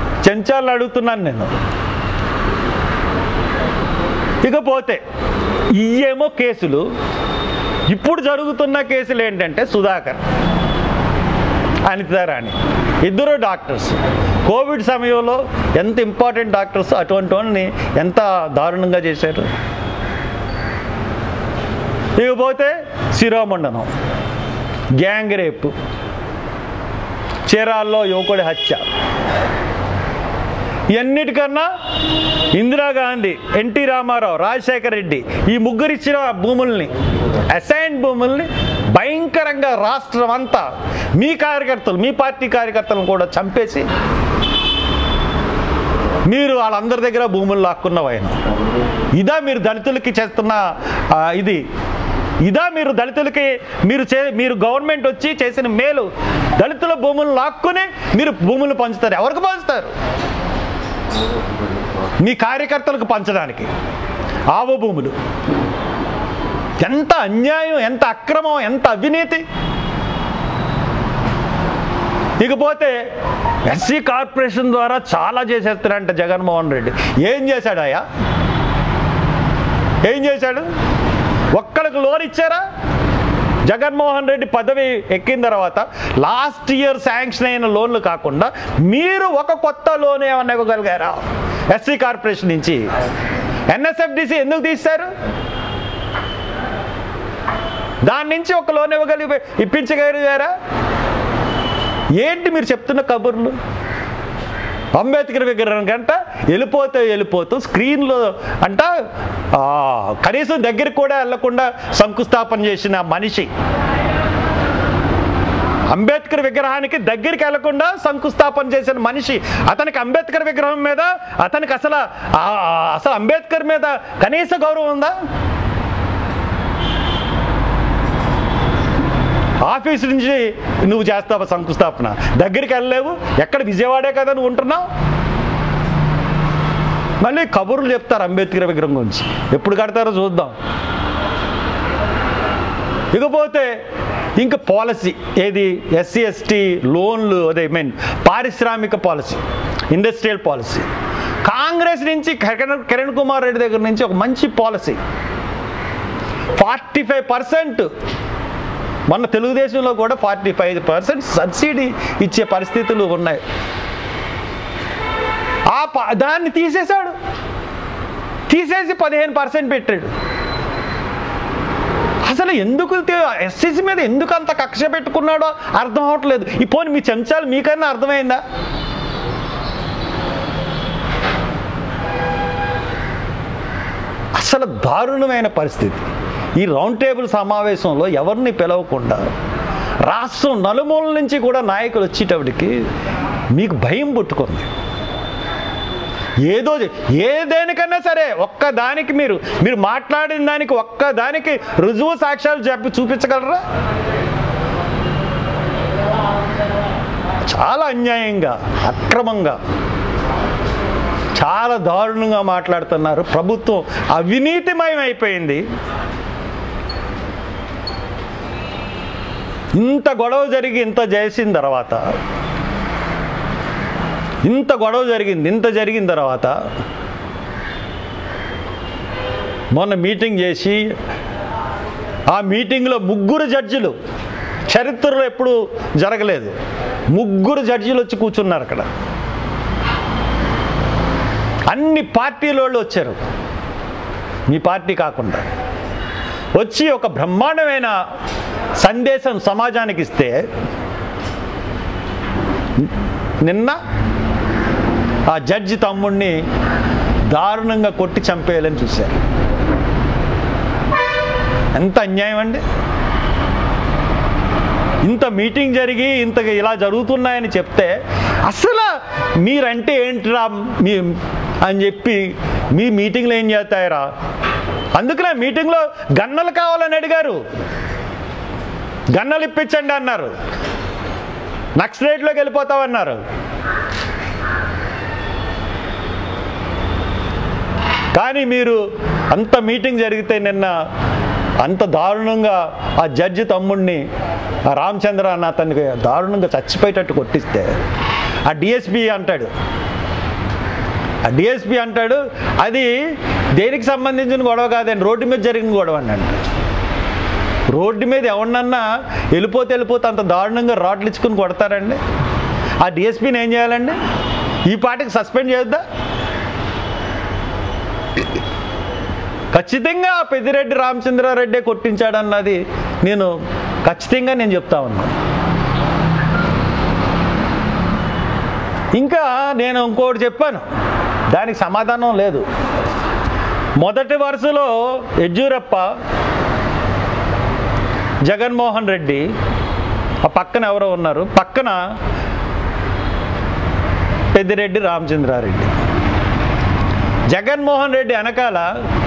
చెంచాలను అడుగుతున్నాను నేను ఇకపోతే ఇయేమో కేసులు ఇప్పుడు జరుగుతున్న కేసులు ఏంటంటే సుధాకర్ అనితారాణి ఇద్దరు డాక్టర్స్ కోవిడ్ సమయంలో ఎంత ఇంపార్టెంట్ డాక్టర్స్ అటువంటి వాళ్ళని ఎంత దారుణంగా చేశారు ఇకపోతే శిరోమండనం గ్యాంగ్ రేపు చీరాల్లో యువకుడి హత్య ఇవన్నిటికన్నా ఇందిరాగాంధీ ఎన్టీ రామారావు రాజశేఖర రెడ్డి ఈ ముగ్గురు ఇచ్చిన భూముల్ని అసైన్ భూముల్ని భయంకరంగా రాష్ట్రం అంతా మీ కార్యకర్తలు మీ పార్టీ కార్యకర్తలను కూడా చంపేసి మీరు వాళ్ళందరి దగ్గర భూములు లాక్కున్నవైన ఇదా మీరు దళితులకి చేస్తున్న ఆ, ఇది ఇదా మీరు దళితులకి మీరు చే మీరు గవర్నమెంట్ వచ్చి చేసిన మేలు దళితుల భూములు లాక్కుని మీరు భూములు పంచుతారు ఎవరికి పంచుతారు మీ కార్యకర్తలకు పంచడానికి ఆవ భూములు ఎంత అన్యాయం ఎంత అక్రమం ఎంత అవినీతి ఇకపోతే ఎస్సీ కార్పొరేషన్ ద్వారా చాలా చేసేస్తాడంట జగన్మోహన్ రెడ్డి ఏం చేశాడయ్యా ఏం చేశాడు ఒక్కడికి లోన్ ఇచ్చారా జగన్మోహన్ రెడ్డి పదవి ఎక్కిన తర్వాత లాస్ట్ ఇయర్ శాంక్షన్ అయిన లోన్లు కాకుండా మీరు ఒక కొత్త లోన్ ఏమన్నా ఇవ్వగలిగారా ఎస్సీ కార్పొరేషన్ నుంచి ఎన్ఎస్ఎఫ్డిసి ఎందుకు తీశారు దాని నుంచి ఒక లోన్ ఇవ్వగలిగి ఇప్పించగలిగారా ఏంటి మీరు చెప్తున్న కబుర్లు అంబేద్కర్ విగ్రహం గంట వెళ్ళిపోతే వెళ్ళిపోతూ స్క్రీన్లో అంట ఆ, కనీసం దగ్గరికి కూడా వెళ్లకుండా శంకుస్థాపన చేసిన మనిషి అంబేద్కర్ విగ్రహానికి దగ్గరికి వెళ్లకుండా శంకుస్థాపన చేసిన మనిషి అతనికి అంబేద్కర్ విగ్రహం మీద అతనికి అసలు ఆ, ఆ, అసలు అంబేద్కర్ మీద కనీస గౌరవం ఉందా ఆఫీస్ నుంచి నువ్వు చేస్తావు శంకుస్థాపన దగ్గరికి వెళ్ళలేవు ఎక్కడ విజయవాడే కదా నువ్వు ఉంటున్నావు మళ్ళీ కబుర్లు చెప్తారు అంబేద్కర్ విగ్రహం గురించి ఎప్పుడు కడతారో చూద్దాం ఇకపోతే ఇంకా పాలసీ ఏది ఎస్సీ ఎస్టీ లోన్లు అదే మీన్ పారిశ్రామిక పాలసీ ఇండస్ట్రియల్ పాలసీ కాంగ్రెస్ నుంచి కిరణ్ కిరణ్ కుమార్ రెడ్డి దగ్గర నుంచి ఒక మంచి పాలసీ ఫార్టీ ఫైవ్ పర్సెంట్ మొన్న తెలుగుదేశంలో కూడా ఫార్టీ ఫైవ్ పర్సెంట్ సబ్సిడీ ఇచ్చే పరిస్థితులు ఉన్నాయి ఆ ప- దాన్ని తీసేశాడు తీసేసి పదిహేను పర్సెంట్ పెట్టాడు అసలు ఎందుకు ఎస్ఎస్సి మీద ఎందుకు అంత కక్ష పెట్టుకున్నాడో అర్థం అవట్లేదు ఈ పోనీ మీ చెంచాలు మీకన్నా అర్థమైందా అసలు దారుణమైన పరిస్థితి ఈ రౌండ్ టేబుల్ సమావేశంలో ఎవరిని పిలవకుండా రాష్ట్రం నలుమూలల నుంచి కూడా నాయకులు వచ్చేటప్పటికి మీకు భయం పుట్టుకుంది ఏదో చే- ఏ దేనికన్నా సరే ఒక్క దానికి మీరు మీరు మాట్లాడిన దానికి ఒక్క దానికి రుజువు సాక్ష్యాలు చెప్పి చూపించగలరా చాలా అన్యాయంగా అక్రమంగా చాలా దారుణంగా మాట్లాడుతున్నారు ప్రభుత్వం అవినీతిమయం అయిపోయింది ఇంత గొడవ జరిగి ఇంత చేసిన తర్వాత ఇంత గొడవ జరిగింది ఇంత జరిగిన తర్వాత మొన్న మీటింగ్ చేసి ఆ మీటింగ్లో ముగ్గురు జడ్జిలు చరిత్రలో ఎప్పుడు జరగలేదు ముగ్గురు జడ్జిలు వచ్చి కూర్చున్నారు అక్కడ అన్ని పార్టీల వాళ్ళు వచ్చారు మీ పార్టీ కాకుండా వచ్చి ఒక బ్రహ్మాండమైన సందేశం సమాజానికి ఇస్తే నిన్న ఆ జడ్జి తమ్ముడిని దారుణంగా కొట్టి చంపేయాలని చూశారు ఎంత అన్యాయం అండి ఇంత మీటింగ్ జరిగి ఇంత ఇలా జరుగుతున్నాయని చెప్తే అసలు మీరంటే ఏంటిరా మీ అని చెప్పి మీ మీటింగ్లో ఏం చేస్తాయరా అందుకనే మీటింగ్లో గన్నలు కావాలని అడిగారు గన్నలు ఇప్పించండి అన్నారు నక్సలైట్లోకి వెళ్ళిపోతామన్నారు కానీ మీరు అంత మీటింగ్ జరిగితే నిన్న అంత దారుణంగా ఆ జడ్జి తమ్ముడిని ఆ రామచంద్ర అన్న అతనికి దారుణంగా చచ్చిపోయేటట్టు కొట్టిస్తే ఆ డిఎస్పి అంటాడు ఆ డిఎస్పి అంటాడు అది దేనికి సంబంధించిన గొడవ కాదండి రోడ్డు మీద జరిగిన గొడవ అండి రోడ్డు మీద ఎవరినన్నా వెళ్ళిపోతే వెళ్ళిపోతే అంత దారుణంగా రాడ్లు ఇచ్చుకుని కొడతారండి ఆ డిఎస్పీని ఏం చేయాలండి ఈ పాటికి సస్పెండ్ చేద్దా ఖచ్చితంగా ఆ పెద్దిరెడ్డి రామచంద్రారెడ్డి కొట్టించాడన్నది నేను ఖచ్చితంగా నేను చెప్తా ఉన్నాను ఇంకా నేను ఇంకోటి చెప్పాను దానికి సమాధానం లేదు మొదటి వరుసలో యడ్యూరప్ప జగన్మోహన్ రెడ్డి ఆ పక్కన ఎవరో ఉన్నారు పక్కన పెద్దిరెడ్డి రామచంద్రారెడ్డి జగన్మోహన్ రెడ్డి వెనకాల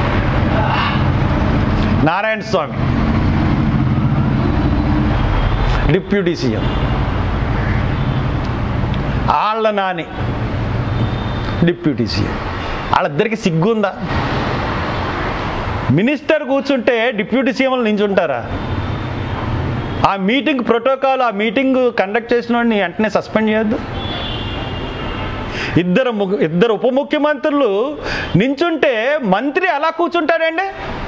నారాయణ స్వామి డిప్యూటీ సీఎం ఆళ్ళ నాని డిప్యూటీ సీఎం వాళ్ళిద్దరికి సిగ్గుందా మినిస్టర్ కూర్చుంటే డిప్యూటీ సీఎంలు నించుంటారా ఆ మీటింగ్ ప్రోటోకాల్ ఆ మీటింగ్ కండక్ట్ చేసిన వాడిని వెంటనే సస్పెండ్ చేయొద్దు ఇద్దరు ము- ఇద్దరు ఉప ముఖ్యమంత్రులు నించుంటే మంత్రి అలా కూర్చుంటాడండి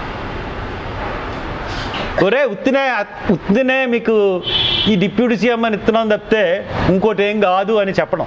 ఒరే ఉత్తినే ఉత్తినే మీకు ఈ డిప్యూటీ సీఎం అని ఇస్తున్నాం తప్పితే ఇంకోటి ఏం కాదు అని చెప్పడం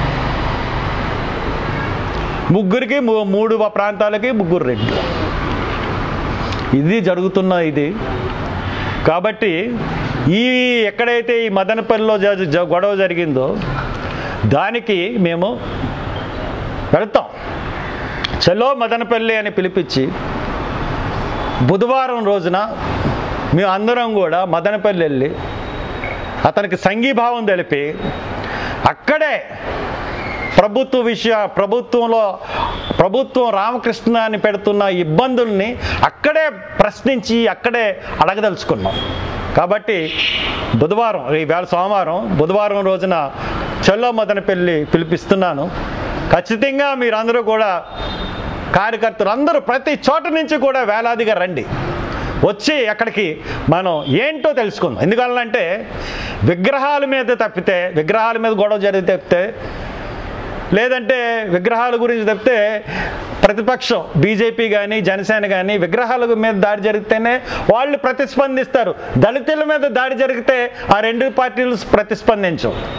ముగ్గురికి మూ- మూడు ప్రాంతాలకి ముగ్గురు రెడ్లు ఇది జరుగుతున్న ఇది కాబట్టి ఈ ఎక్కడైతే ఈ మదనపల్లిలో జ- జ- గొడవ జరిగిందో దానికి మేము వెళ్తాం చలో మదనపల్లి అని పిలిపించి బుధవారం రోజున మేము అందరం కూడా మదనపల్లి వెళ్ళి అతనికి సంఘీభావం తెలిపి అక్కడే ప్రభుత్వ విషయ ప్రభుత్వంలో ప్రభుత్వం రామకృష్ణ అని పెడుతున్న ఇబ్బందుల్ని అక్కడే ప్రశ్నించి అక్కడే అడగదలుచుకున్నాం కాబట్టి బుధవారం ఈవేళ సోమవారం బుధవారం రోజున చెల్లో మదనపల్లి పిలిపిస్తున్నాను ఖచ్చితంగా మీరందరూ కూడా కార్యకర్తలు అందరూ ప్రతి చోట నుంచి కూడా వేలాదిగా రండి వచ్చి అక్కడికి మనం ఏంటో తెలుసుకుందాం ఎందువల్లంటే విగ్రహాల మీద తప్పితే విగ్రహాల మీద గొడవ జరిగితే తప్పితే లేదంటే విగ్రహాల గురించి తప్పితే ప్రతిపక్షం బీజేపీ కానీ జనసేన కానీ విగ్రహాల మీద దాడి జరిగితేనే వాళ్ళు ప్రతిస్పందిస్తారు దళితుల మీద దాడి జరిగితే ఆ రెండు పార్టీలు ప్రతిస్పందించవు